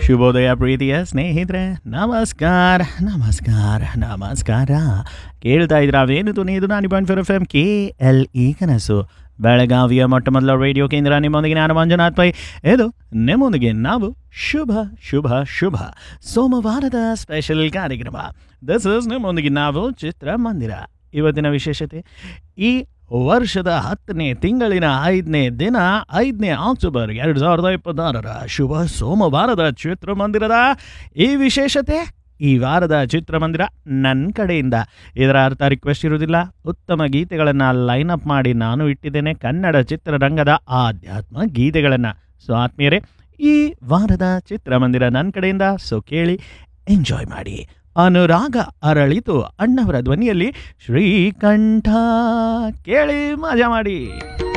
ಶುಭೋದಯ ಪ್ರೀತಿಯ ಸ್ನೇಹಿತರೆ ನಮಸ್ಕಾರ ನಮಸ್ಕಾರ ನಮಸ್ಕಾರ ಕೇಳ್ತಾ ಇದ್ರ ಅವೇನು ನೀದು ನಾನು point four F M K L E ಕನಸು ಬೆಳಗಾವಿಯ ಮೊಟ್ಟ ಮೊದಲ ರೇಡಿಯೋ ಕೇಂದ್ರ ನಿಮ್ಮೊಂದಿಗೆ ನಾನು ಮಂಜುನಾಥ್ ಪೈ ಇದು ನಿಮ್ಮೊಂದಿಗೆ ನಾವು ಶುಭ ಶುಭ ಶುಭ ಸೋಮವಾರದ ಸ್ಪೆಷಲ್ ಕಾರ್ಯಕ್ರಮ ದಿಸ್ ಇಸ್ ನಿಮ್ಮೊಂದಿಗೆ ನಾವು ಚಿತ್ರಮಂದಿರ ಇವತ್ತಿನ ವಿಶೇಷತೆ ಈ ವರ್ಷದ ಹತ್ತನೇ ತಿಂಗಳಿನ ಐದನೇ ದಿನ ಐದನೇ ಅಕ್ಟೋಬರ್ ಎರಡು ಸಾವಿರದ ಇಪ್ಪತ್ತಾರರ ಶುಭ ಸೋಮವಾರದ ಚಿತ್ರಮಂದಿರದ ಈ ವಿಶೇಷತೆ ಈ ವಾರದ ಚಿತ್ರಮಂದಿರ ನನ್ನ ಕಡೆಯಿಂದ ಇದರ ಅರ್ಥ ರಿಕ್ವೆಸ್ಟ್ ಇರುವುದಿಲ್ಲ ಉತ್ತಮ ಗೀತೆಗಳನ್ನು ಲೈನ್ ಅಪ್ ಮಾಡಿ ನಾನು ಇಟ್ಟಿದ್ದೇನೆ ಕನ್ನಡ ಚಿತ್ರರಂಗದ ಆಧ್ಯಾತ್ಮ ಗೀತೆಗಳನ್ನು ಸೊ ಆತ್ಮೀಯರೇ ಈ ವಾರದ ಚಿತ್ರಮಂದಿರ ನನ್ನ ಕಡೆಯಿಂದ ಸೊ ಕೇಳಿ ಎಂಜಾಯ್ ಮಾಡಿ ಅನುರಾಗ ಅರಳಿತು ಅಣ್ಣವರ ಧ್ವನಿಯಲ್ಲಿ ಶ್ರೀಕಂಠ ಕೇಳಿ ಮಜಾ ಮಾಡಿ